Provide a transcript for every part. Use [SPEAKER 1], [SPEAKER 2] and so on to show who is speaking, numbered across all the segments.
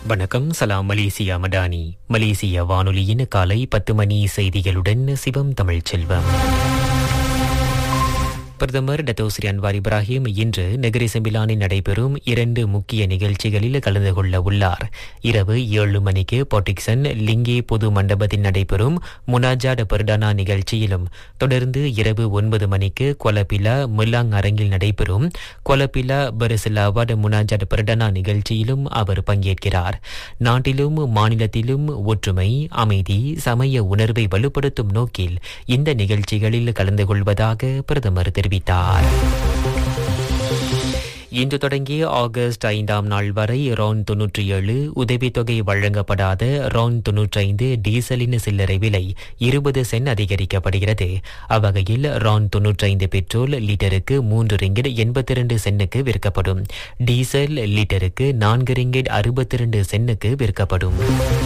[SPEAKER 1] வணக்கம் சலாம் மலேசியா மடானி மலேசிய வானொலியின் காலை பத்து மணி செய்திகளுடன் சிவம் தமிழ் செல்வம் பிரதமர் டத்தோஸ்ரீ அன்வார் இப்ராஹிம் இன்று நெகிரி செம்பிலானில் நடைபெறும் இரண்டு முக்கிய நிகழ்ச்சிகளில் கலந்து கொள்ள உள்ளார் இரவு ஏழு மணிக்கு பொட்டிக்சன் லிங்கி பொது மண்டபத்தில் நடைபெறும் முனாஜாட் பர்டானா நிகழ்ச்சியிலும் தொடர்ந்து இரவு ஒன்பது மணிக்கு கொலப்பிலா முல்லாங் அரங்கில் நடைபெறும் கொலப்பிலா பரிசிலாவாட் முனாஜாட் பர்டானா நிகழ்ச்சியிலும் அவர் பங்கேற்கிறார் நாட்டிலும் மாநிலத்திலும் ஒற்றுமை அமைதி சமய உணர்வை வலுப்படுத்தும் நோக்கில் இந்த நிகழ்ச்சிகளில் கலந்து கொள்வதாக பிரதமர் தெரிவித்தார் இன்று தொடங்கி ஆகஸ்ட் ஐந்தாம் நாள் வரை ரான் தொன்னூற்றி ஏழு உதவித்தொகை வழங்கப்படாத ரான் தொன்னூற்றி ஐந்து டீசலின் சில்லறை விலை இருபது சென்ட் அதிகரிக்கப்படுகிறது அவ்வகையில் ரான் தொன்னூற்றி ஐந்து பெட்ரோல் லிட்டருக்கு மூன்று ரிங்கிட் எண்பத்தி இரண்டு சென்னுக்கு விற்கப்படும் டீசல் லிட்டருக்கு நான்கு ரிங்கிட் அறுபத்தி இரண்டு சென்னுக்கு விற்கப்படும்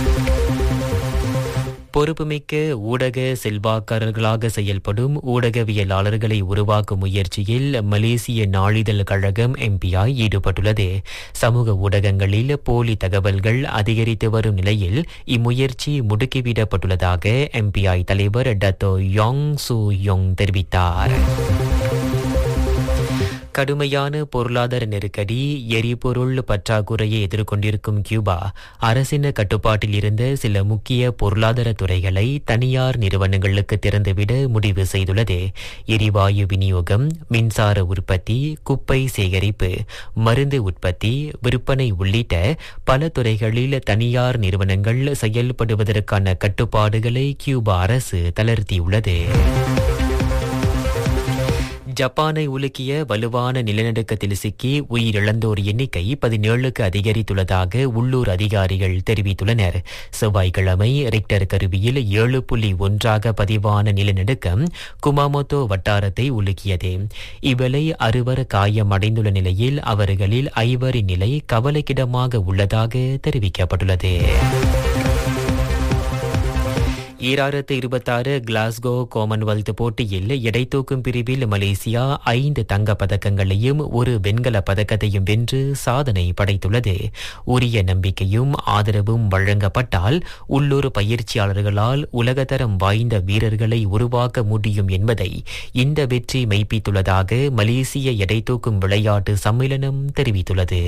[SPEAKER 1] பொறுப்புமிக்க ஊடக செல்வாக்காரர்களாக செயல்படும் ஊடகவியலாளர்களை உருவாக்கும் முயற்சியில் மலேசிய நாளிதழ் கழகம் எம்பிஐ ஈடுபட்டுள்ளது சமூக ஊடகங்களில் போலி தகவல்கள் அதிகரித்து வரும் நிலையில் இம்முயற்சி முடுக்கிவிடப்பட்டுள்ளதாக எம்பிஐ தலைவர் டத்தோ யோங் சு யோங் தெரிவித்தார் கடுமையான பொருளாதார நெருக்கடி எரிபொருள் பற்றாக்குறையை எதிர்கொண்டிருக்கும் கியூபா அரசின் கட்டுப்பாட்டில் இருந்த சில முக்கிய பொருளாதார துறைகளை தனியார் நிறுவனங்களுக்கு திறந்துவிட முடிவு செய்துள்ளது எரிவாயு விநியோகம் மின்சார உற்பத்தி குப்பை சேகரிப்பு மருந்து உற்பத்தி விற்பனை உள்ளிட்ட பல துறைகளில் தனியார் நிறுவனங்கள் செயல்படுவதற்கான கட்டுப்பாடுகளை கியூபா அரசு தளர்த்தியுள்ளது ஜப்பானை உலுக்கிய வலுவான நிலநடுக்கத்தில் சிக்கி உயிரிழந்தோர் எண்ணிக்கை பதினேழுக்கு அதிகரித்துள்ளதாக உள்ளூர் அதிகாரிகள் தெரிவித்துள்ளனர் செவ்வாய்க்கிழமை ரிக்டர் கருவியில் ஏழு புள்ளி ஒன்றாக பதிவான நிலநடுக்கம் குமாமோட்டோ வட்டாரத்தை உலுக்கியது இவ்வேளை அறுவர் காயமடைந்துள்ள நிலையில் அவர்களில் ஐவரின் நிலை கவலைக்கிடமாக உள்ளதாக தெரிவிக்கப்பட்டுள்ளது ஈராயிரத்து இருபத்தாறு கிளாஸ்கோ காமன்வெல்த் போட்டியில் எடைத்தூக்கும் பிரிவில் மலேசியா ஐந்து தங்கப் பதக்கங்களையும் ஒரு வெண்கல பதக்கத்தையும் வென்று சாதனை படைத்துள்ளது உரிய நம்பிக்கையும் ஆதரவும் வழங்கப்பட்டால் உள்ளூர் பயிற்சியாளர்களால் உலகத்தரம் வாய்ந்த வீரர்களை உருவாக்க முடியும் என்பதை இந்த வெற்றி மெய்ப்பித்துள்ளதாக மலேசிய எடைத்தூக்கும் விளையாட்டு சம்மேளனம் தெரிவித்துள்ளது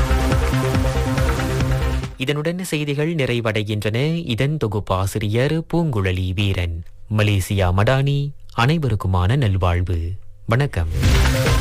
[SPEAKER 1] இதனுடன் செய்திகள் நிறைவடைகின்றன இதன் தொகுப்பாசிரியர் பூங்குழலி வீரன் மலேசியா மடானி அனைவருக்குமான நல்வாழ்வு வணக்கம்